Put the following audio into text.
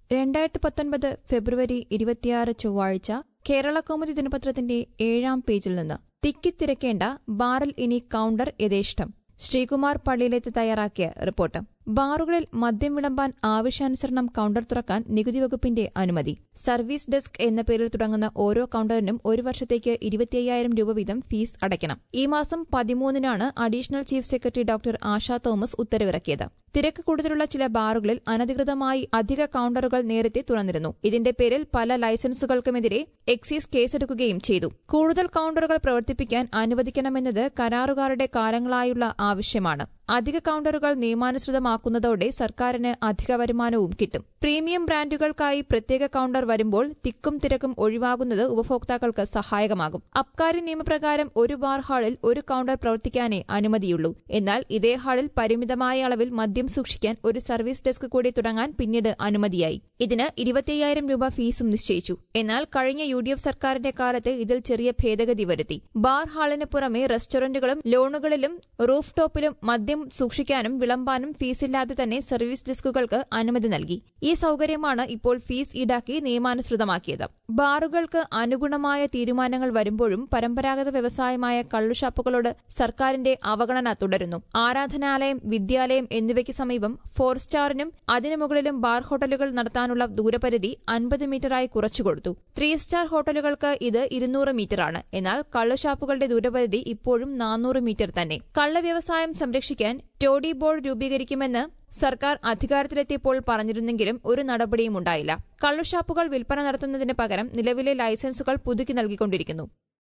രണ്ടായിരത്തി പത്തൊൻപത് ഫെബ്രുവരി ഇരുപത്തിയാറ് ചൊവ്വാഴ്ച കേരള കൗമുദി ദിനപത്രത്തിന്റെ ഏഴാം പേജിൽ നിന്ന് തിക്കിത്തിരക്കേണ്ട ബാറിൽ ഇനി കൌണ്ടർ യഥേഷ്ടം ശ്രീകുമാർ പള്ളിയിലെത്തി തയ്യാറാക്കിയ റിപ്പോർട്ട് ബാറുകളിൽ മദ്യം വിളമ്പാൻ ആവശ്യാനുസരണം കൌണ്ടർ തുറക്കാൻ നികുതി വകുപ്പിന്റെ അനുമതി സർവീസ് ഡെസ്ക് എന്ന പേരിൽ തുടങ്ങുന്ന ഓരോ കൌണ്ടറിനും ഒരു വർഷത്തേക്ക് ഇരുപത്തിയ്യായിരം രൂപ വീതം ഫീസ് അടയ്ക്കണം ഈ മാസം പതിമൂന്നിനാണ് additional chief secretary doctor Asha Thomas ഉത്തരവിറക്കിയത് തിരക്ക് കൂടുതലുള്ള ചില ബാറുകളിൽ അനധികൃതമായി അധിക കൌണ്ടറുകൾ നേരത്തെ തുറന്നിരുന്നു ഇതിന്റെ പേരിൽ പല ലൈസൻസുകൾക്കുമെതിരെ എക്സൈസ് കേസെടുക്കുകയും ചെയ്തു കൂടുതൽ കൌണ്ടറുകൾ പ്രവർത്തിപ്പിക്കാൻ അനുവദിക്കണമെന്നത് കരാറുകാരുടെ കാലങ്ങളായുള്ള ആവശ്യമാണ് അധിക കൌണ്ടറുകൾ നിയമാനുസൃതമാക്കുന്നതോടെ സർക്കാരിന് അധിക വരുമാനവും കിട്ടും പ്രീമിയം ബ്രാൻഡുകൾക്കായി പ്രത്യേക കൌണ്ടർ വരുമ്പോൾ തിക്കും തിരക്കും ഒഴിവാകുന്നത് ഉപഭോക്താക്കൾക്ക് സഹായകമാകും അബ്കാരി നിയമപ്രകാരം ഒരു ബാർ ഹാളിൽ ഒരു കൌണ്ടർ പ്രവർത്തിക്കാനേ അനുമതിയുള്ളൂ എന്നാൽ ഇതേ ഹാളിൽ പരിമിതമായ അളവിൽ മദ്യം സൂക്ഷിക്കാൻ ഒരു സർവീസ് ഡെസ്ക് കൂടി തുടങ്ങാൻ പിന്നീട് അനുമതിയായി ഇതിന് ഇരുപത്തിയ്യായിരം രൂപ ഫീസും നിശ്ചയിച്ചു എന്നാൽ കഴിഞ്ഞ യു ഡി എഫ് സർക്കാരിന്റെ കാലത്ത് ഇതിൽ ചെറിയ ഭേദഗതി വരുത്തി ബാർ ഹാളിന് പുറമെ റെസ്റ്റോറന്റുകളും ലോണുകളിലും റൂഫ് ടോപ്പിലും മദ്യം സൂക്ഷിക്കാനും വിളമ്പാനും ഫീസില്ലാതെ തന്നെ സർവീസ് ഡെസ്കുകൾക്ക് അനുമതി നൽകി ഈ സൌകര്യമാണ് ഇപ്പോൾ ഫീസ് ഈടാക്കി നിയമാനുസൃതമാക്കിയത് ബാറുകൾക്ക് അനുഗുണമായ തീരുമാനങ്ങൾ വരുമ്പോഴും പരമ്പരാഗത വ്യവസായമായ കള്ളുഷാപ്പുകളോട് സർക്കാരിന്റെ അവഗണന തുടരുന്നു ആരാധനാലയം വിദ്യാലയം എന്നിവയ്ക്ക് സമീപം ഫോർ സ്റ്റാറിനും അതിനു മുകളിലും ബാർ ഹോട്ടലുകൾ നടത്താനുള്ള ദൂരപരിധി അൻപത് മീറ്ററായി കുറച്ചുകൊടുത്തു ത്രീ സ്റ്റാർ ഹോട്ടലുകൾക്ക് ഇത് ഇരുന്നൂറ് മീറ്ററാണ് എന്നാൽ കള്ളുഷാപ്പുകളുടെ ദൂരപരിധി ഇപ്പോഴും നാനൂറ് മീറ്റർ തന്നെ കള്ള വ്യവസായം സംരക്ഷിക്കാൻ ടോഡി ബോർഡ് രൂപീകരിക്കുമെന്ന് സർക്കാർ അധികാരത്തിലെത്തിയപ്പോൾ പറഞ്ഞിരുന്നെങ്കിലും ഒരു നടപടിയും ഉണ്ടായില്ല കള്ളുഷാപ്പുകൾ വിൽപ്പന നടത്തുന്നതിന് പകരം നിലവിലെ ലൈസൻസുകൾ പുതുക്കി നൽകിക്കൊണ്ടിരിക്കുന്നു